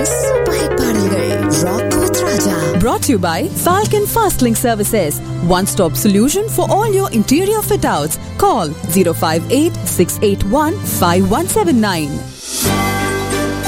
Super hit பாடல்கள் rock with Raja Brought to you by Falcon Fastlink Services. One stop solution for all your interior fit outs. Call 058 681 5179.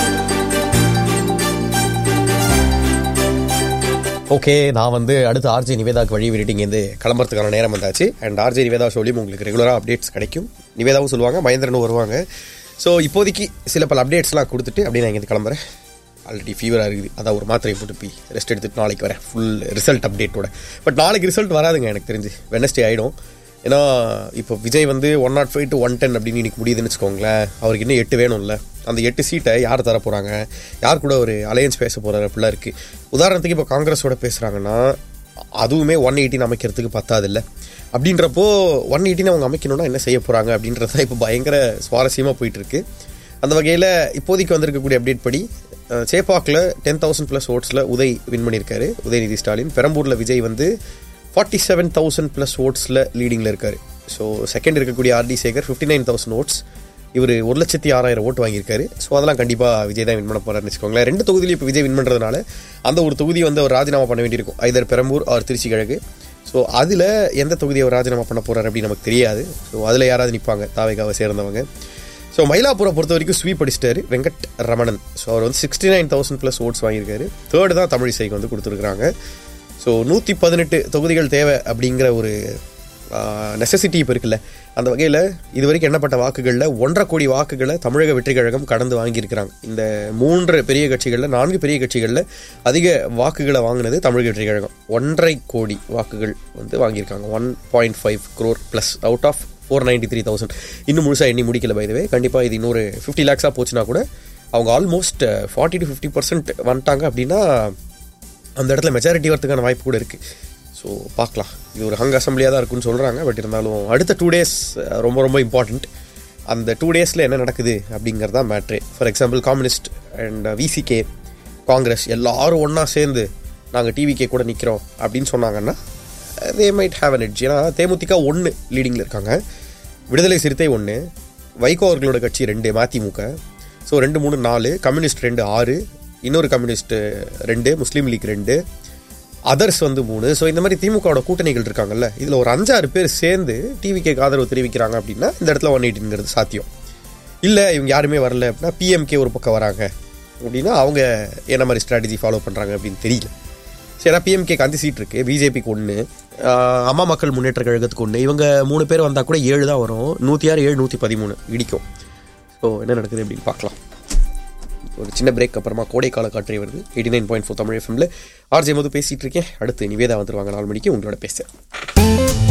Okay நான் வந்து அடுத்து RJ நிவேதாக்கு வழி விரிட்டிங்கேருந்து கிளம்புறதுக்கான நேரம் வந்தாச்சு and RJ Nivetha ஷோலையும் உங்களுக்கு ரெகுலராக அப்டேட்ஸ் கிடைக்கும் நிவேதாவும் சொல்லுவாங்க மகேந்திரனும் வருவாங்க ஸோ இப்போதைக்கு சில பல அப்டேட்ஸ்லாம் கொடுத்துட்டு அப்படியே நான் இங்கேருந்து கிளம்புறேன் ஆல்ரெடி ஃபீவராக இருக்குது அதான் ஒரு மாத்திரையை போட்டு போய் ரெஸ்ட் எடுத்துட்டு நாளைக்கு வரேன் ஃபுல் ரிசல்ட் அப்டேட்டோட பட் நாளைக்கு ரிசல்ட் வராதுங்க எனக்கு தெரிஞ்சு வெனஸ்டே ஆகிடும் ஏன்னா இப்போ விஜய் வந்து one naught five to one ten அப்படின்னு இன்னைக்கு முடியுதுன்னு வச்சுக்கோங்களேன் அவருக்கு இன்னும் எட்டு வேணும்ல அந்த எட்டு சீட்டை யார் தர போகிறாங்க யார் கூட ஒரு அலையன்ஸ் பேச போகிறாரு அப்படிலாம் இருக்குது உதாரணத்துக்கு இப்போ காங்கிரஸோட பேசுகிறாங்கன்னா அதுவுமே ஒன் எயிட்டின் அமைக்கிறதுக்கு பத்தாதில்ல அப்படின்றப்போ ஒன் எயிட்டின் அவங்க அமைக்கணும்னா என்ன செய்ய போகிறாங்க அப்படின்றது தான் இப்போ பயங்கர சுவாரஸ்யமாக போயிட்டு இருக்கு அந்த வகையில் இப்போதைக்கு வந்திருக்கக்கூடிய அப்டேட் படி அஹ், சேப்பாக்கில் டென் தௌசண்ட் ப்ளஸ் ஓட்ஸில் உதய் வின் பண்ணியிருக்காரு உதயநிதி ஸ்டாலின் பெரம்பூரில் விஜய் வந்து ஃபார்ட்டி செவன் தௌசண்ட் ப்ளஸ் ஓட்ஸில் லீடிங்கில் இருக்காரு ஸோ செகண்ட் இருக்கக்கூடிய RD Sekar fifty nine thousand votes இவர் ஒரு லட்சத்தி ஆறாயிரம் ஓட்டு வாங்கியிருக்காரு ஸோ அதெல்லாம் கண்டிப்பாக விஜய் தான் வின் பண்ண போறாருன்னு வச்சுக்கோங்களேன் ரெண்டு தொகுதியிலும் இப்போ விஜய் வின் பண்ணுறதுனால அந்த ஒரு தொகுதி வந்து அவர் ராஜினாமா பண்ண வேண்டியிருக்கும் ஐதர் பெரம்பூர் ஆர் திருச்சி கிழக்கு ஸோ அதில் எந்த தொகுதியை அவர் ராஜினாமா பண்ண போறாரு அப்படின்னு நமக்கு தெரியாது ஸோ அதில் யாராவது நிற்பாங்க தாவைக்காவை சேர்ந்தவங்க ஸோ மயிலாப்பூரை பொறுத்த வரைக்கும் ஸ்வீப் அடிச்சிட்டாரு வெங்கட் ரமணன் ஸோ அவர் வந்து sixty nine thousand plus votes வாங்கியிருக்காரு தேர்டு தான் தமிழிசைக்கு வந்து கொடுத்துருக்குறாங்க ஸோ நூற்றி பதினெட்டு தொகுதிகள் தேவை அப்படிங்கிற ஒரு நெசசிட்டி இப்போ இருக்குல்ல அந்த வகையில் இது வரைக்கும் எண்ணப்பட்ட வாக்குகளில் ஒன்றரை கோடி வாக்குகளை தமிழக வெற்றிக் கழகம் கடந்து வாங்கியிருக்கிறாங்க இந்த மூன்று பெரிய கட்சிகளில் நான்கு பெரிய கட்சிகளில் அதிக வாக்குகளை வாங்கினது தமிழக வெற்றிக் கழகம் ஒன்றரை கோடி வாக்குகள் வந்து வாங்கியிருக்காங்க one point five crore plus out of four ninety three thousand இன்னும் முழுசாக எண்ணி முடிக்கல பைதவே கண்டிப்பாக இது இன்னொரு ஃபிஃப்டி லேக்ஸாக போச்சுன்னா கூட அவங்க almost forty to fifty percent வந்துட்டாங்க அப்படின்னா அந்த இடத்துல மெஜாரிட்டி வரதுக்கான வாய்ப்பு கூட இருக்குது ஸோ பார்க்கலாம் இது ஒரு ஹங் அசம்பிளியாக தான் இருக்குன்னு சொல்கிறாங்க பட் இருந்தாலும் அடுத்த டூ டேஸ் ரொம்ப ரொம்ப இம்பார்ட்டண்ட் அந்த டூ டேஸில் என்ன நடக்குது அப்படிங்கிறது தான் மேட்ரே for example communist and VCK Congress எல்லாரும் ஒன்றா சேர்ந்து நாங்கள் டிவிகே கூட நிற்கிறோம் அப்படின்னு சொன்னாங்கன்னா they might have an edge ஏன்னா தேமுதிக ஒன்று லீடிங்கில் இருக்காங்க விடுதலை சிறுத்தை ஒன்று வைகோ அவர்களோட கட்சி ரெண்டு மதிமுக ஸோ ரெண்டு மூணு நாலு கம்யூனிஸ்ட் ரெண்டு ஆறு இன்னொரு கம்யூனிஸ்ட் ரெண்டு முஸ்லீம் லீக் ரெண்டு அதர்ஸ் வந்து மூணு ஸோ இந்த மாதிரி திமுகவோட கூட்டணிகள் இருக்காங்கல்ல இதில் ஒரு அஞ்சாறு பேர் சேர்ந்து டிவிகேக்கு ஆதரவு தெரிவிக்கிறாங்க அப்படின்னா இந்த இடத்துல ஒன் எயிட்டிங்கிறது சாத்தியம் இல்லை இவங்க யாருமே வரல அப்படின்னா பிஎம்கே ஒரு பக்கம் வராங்க அப்படின்னா அவங்க என்ன மாதிரி ஸ்ட்ராட்டஜி ஃபாலோ பண்ணுறாங்க அப்படின்னு தெரியல சரி ஏன்னா பிஎம்கேக்கு அஞ்சு சீட் இருக்குது பிஜேபிக்கு ஒன்று அம்மா மக்கள் முன்னேற்ற கழகத்துக்கு ஒன்று இவங்க மூணு பேர் வந்தால் கூட ஏழு தான் வரும் நூற்றி ஆறு ஏழு நூற்றி பதிமூணு இடிக்கும் ஸோ என்ன நடக்குது அப்படின்னு பார்க்கலாம் ஒரு சின்ன பிரேக் அப்புறமா கோடைக்கால காற்றை வருது eighty nine point four Tamil எஃப்எம்ல ஆர்ஜே மது பேசிகிட்டு இருக்கேன் அடுத்து நிவேதா வந்துருவாங்க நாலு மணிக்கு உங்களோட பேச